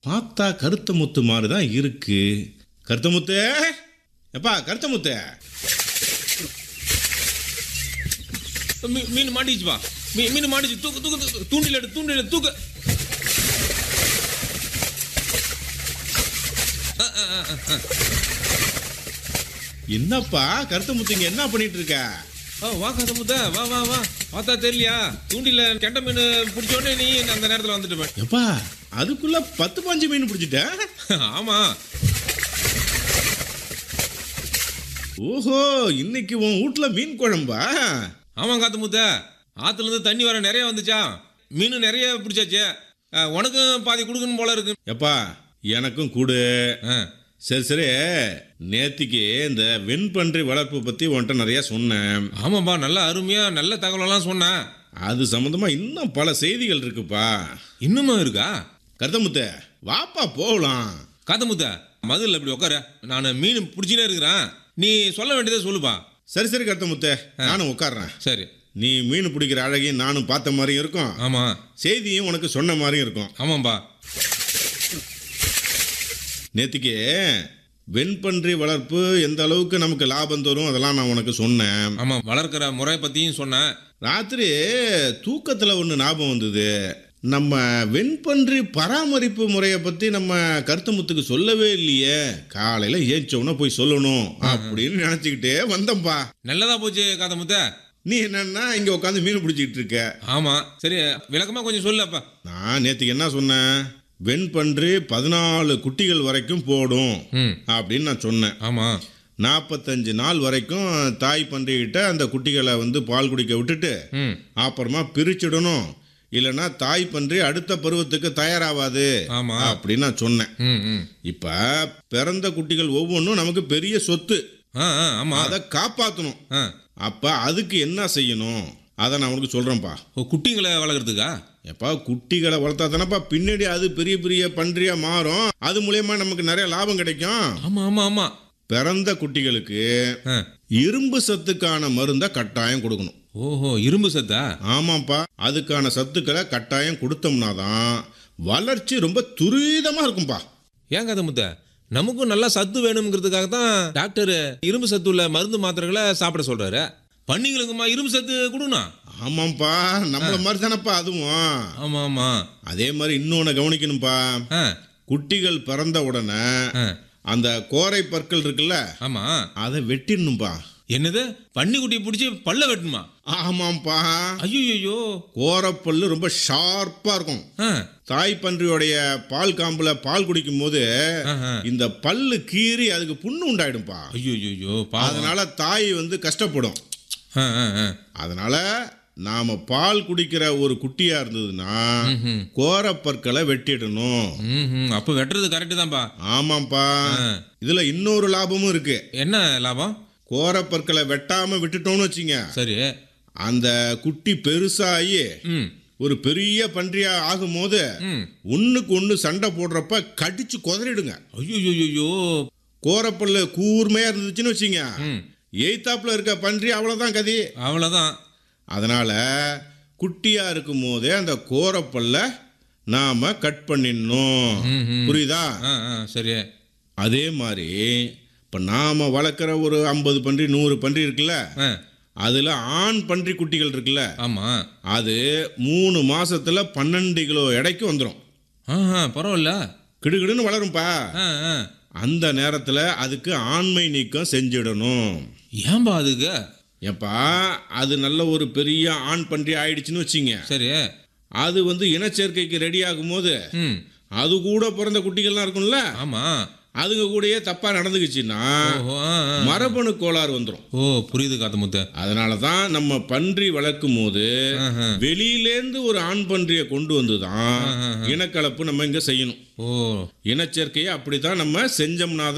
பார்த்தா கருத்த முத்து மாதிரி தான் இருக்கு கருத்த முத்து எப்பா கருத்த முத்து மீ- மீன் மாட்டிச்சு பா மீ- மீன் மாட்டிச்சு தூக்கு தூக்கு தூக்கு தூண்டில் எடு தூண்டில் எடு, தூக்கு ஆ, ஆ, ஆ, ஆ, ஆ. என்னப்பா கருத்த முத்து இங்க என்ன பண்ணிட்டு இருக்க ஆ, வா கதை முத்த வா வா வா பார்த்தா தெரியலையா தூண்டில கெண்ட மீன் பிடிச்ச உடனே நீ அந்த நேரத்தில் வந்துட்டு போய் எப்பா அதுக்குள்ள பத்து பாஞ்சு மீன் பிடிச்சிட்ட ஆமா ஓஹோ இன்னைக்கு உன் வீட்ல மீன் குழம்பா ஆமா காத்து முத்த ஆத்துல இருந்து தண்ணி வர நிறைய வந்துச்சா மீன் நிறைய பிடிச்சாச்சு ஆ, உனக்கும் பாதி கொடுக்கணும் போல இருக்கு எப்பா எனக்கும் கூடு ஆ, சரி சரி நேத்திக்கு இந்த வெண்பன்றி வளர்ப்பு பத்தி உன்கிட்ட நிறைய சொன்னேன் ஆமாப்பா நல்ல அருமையா நல்ல தகவலெல்லாம் சொன்னேன் அது சம்பந்தமா இன்னும் பல செய்திகள் இருக்குப்பா இன்னுமா இருக்கா கருத்தமுத்த வாப்பா போகலாம் காத்தமுத்த மதுரில் இப்படி உட்கார நான் மீன் பிடிச்சினே இருக்கிறேன் நீ சொல்ல வேண்டியதை சொல்லுப்பா சரி சரி கருத்தமுத்த நானும் உட்கார்றேன் சரி நீ மீன் பிடிக்கிற அழகையும் நானும் பார்த்த மாதிரியும் இருக்கும் ஆமா செய்தியும் உனக்கு சொன்ன மாதிரியும் இருக்கும் ஆமாம்பா நேத்திக்கு வெண்பன்றி வளர்ப்பு எந்த அளவுக்கு நமக்கு லாபம் தரும் அதெல்லாம் நான் உனக்கு சொன்னேன் ஆமா வளர்க்குற முறை பத்தியும் சொன்னேன் ராத்திரி தூக்கத்தில் ஒன்று ஞாபகம் வந்தது நம்ம வெண்பன்றி பராமரிப்பு முறையை பற்றி நம்ம கருத்துமுத்துக்கு சொல்லவே இல்லையே காலையில் ஏஞ்சோன்னா போய் சொல்லணும் அப்படின்னு நினச்சிக்கிட்டே வந்தேன்ப்பா நல்லதா போச்சு காத்தமுத்த நீ என்னன்னா இங்கே உட்காந்து மீன் பிடிச்சிக்கிட்டு இருக்க ஆமா சரி விளக்கமா கொஞ்சம் சொல்லு அப்பா நான் நேற்றுக்கு என்ன சொன்னேன் வெண்பன்றி பதினாலு குட்டிகள் வரைக்கும் போடும் ம் அப்படின்னு நான் சொன்னேன் ஆமா நாற்பத்தஞ்சு நாள் வரைக்கும் தாய் பன்றிகிட்ட அந்த குட்டிகளை வந்து பால் குடிக்க விட்டுட்டு ம் அப்புறமா பிரிச்சிடணும் இல்லைன்னா தாய் பன்றி அடுத்த பருவத்துக்கு தயாராகாது ஆமா. அப்படின்னு நான் சொன்னேன் ம் ம் இப்ப பிறந்த குட்டிகள் ஒவ்வொன்றும் நமக்கு பெரிய சொத்து ஆ ஆ ஆமா அதை காப்பாற்றணும் ஆ அப்ப அதுக்கு என்ன செய்யணும் அதை நான் உனக்கு சொல்றேன்ப்பா ஓ, குட்டிங்களை வளர்க்குறதுக்கா எப்பா குட்டிகளை வளர்த்தா தானப்பா பின்னாடி அது பெரிய பெரிய பன்றியா மாறும் அது மூலியமா நமக்கு நிறைய லாபம் கிடைக்கும் ஆமா ஆமா ஆமா பிறந்த குட்டிகளுக்கு ஆ இரும்பு சத்துக்கான மருந்தை கட்டாயம் கொடுக்கணும் ஓஹோ இரும்பு சத்தா ஆமாப்பா அதுக்கான சத்துக்களை கட்டாயம் கொடுத்தோம்னா தான் வளர்ச்சி ரொம்ப துரிதமா இருக்கும்பா ஏன் காத்தமுத்த நமக்கும் நல்லா சத்து வேணுங்கிறதுக்காக தான் டாக்டர் இரும்பு சத்து உள்ள மருந்து மாத்திரைகளை சாப்பிட சொல்றாரு பன்னிங்களுக்குமா இரும்பு சத்து கொடுக்கணும் ஆமாம்ப்பா நம்மள மாதிரி தானப்பா அதுவும் ஆமா ஆமா அதே மாதிரி இன்னொன்று கவனிக்கணும்ப்பா ஆ குட்டிகள் பிறந்த உடனே ஆ அந்த கோரை பற்கள் இருக்குல்ல ஆமா அதை வெட்டிடணும்ப்பா என்னது பன்னிக்குட்டியை பிடிச்சி பல்ல வெட்டணுமா ஆமாம்ப்பா ஐயோ கோரப்பல்லு ரொம்ப ஷார்ப்பா இருக்கும் ஆ தாய் பன்றியோடைய பால் காம்புல பால் குடிக்கும் போது ஆஹா. இந்த பல்லு கீறி அதுக்கு புண்ணு உண்டாயிடும்பா ஐயோ பாவம் அதனால தாய் வந்து கஷ்டப்படும் ஆ, ஆ, ஆ. அதனால நாம பால் குடிக்கிற ஒரு குட்டியா இருந்ததுன்னா ம்ஹும். கோரப்பற்களை வெட்டிடணும் ம்ஹும். அப்ப வெட்டுறது கரெக்டு தான்ப்பா ஆமாப்பா ஆ. இதுல இன்னொரு லாபமும் இருக்கு என்ன லாபம் கோரப்பற்களை வெட்டாம விட்டுட்டோம்னு வச்சுங்க சரி அந்த குட்டி பெருசாகி ம் ஒரு பெரிய பன்றியா ஆகும்போது ம் ஒண்ணுக்கு ஒண்ணு சண்டை போடுறப்ப கடிச்சு குதறிடுங்க ஐயோ கோரப்பல்லு கூர்மையா இருந்துச்சுன்னு வச்சுங்க ம் எய்த்தாப்புல இருக்க பன்றி அவ்வளவுதான் கதி அவ்வளோதான் அதனால குட்டியா இருக்கும் போதே அந்த கோரப்பல்ல நாம கட் பண்ணிடணும் ம்ஹும். புரியுதா ஆ ஆ சரி அதே மாதிரி இப்போ நாம வளர்க்குற ஒரு ஐம்பது பன்றி நூறு பன்றி இருக்குல்ல ஆ அதில் ஆண் பன்றி குட்டிகள் இருக்குல்ல ஆமாம் அது மூணு மாசத்துல பன்னெண்டு கிலோ எடைக்கு வந்துடும் ஆஹா பரவாயில்ல கிடுகிடுன்னு வளரும்பா ஆ ஆ அந்த நேரத்தில் அதுக்கு ஆண்மை நீக்கம் செஞ்சிடணும் ஏன்பா அதுக்கு ஏப்பா அது நல்ல ஒரு பெரிய ஆண் பன்றி ஆயிடுச்சுன்னு வச்சிங்க சரி அது வந்து இனச்சேர்க்கைக்கு ரெடி ஆகும்போது ம் அது கூட பிறந்த குட்டிகள்லாம் இருக்கும்ல ஆமாம் அதுங்க கூடயே தப்பா நடந்துக்குச்சுன்னா ஓஹோ ஆ ஆ. மரபணு கோளாறு வந்துடும் ஓ புரியுது காத்த முத்த அதனால தான் நம்ம பன்றி வளர்க்கும் போது ஆஹா. வெளியிலேருந்து ஒரு ஆண் பன்றியை கொண்டு வந்து தான் ஆஹா. இனக்கலப்பு நம்ம இங்க செய்யணும் ஓ இனச்சேர்க்கையை அப்படித்தான் நம்ம செஞ்சோம்னா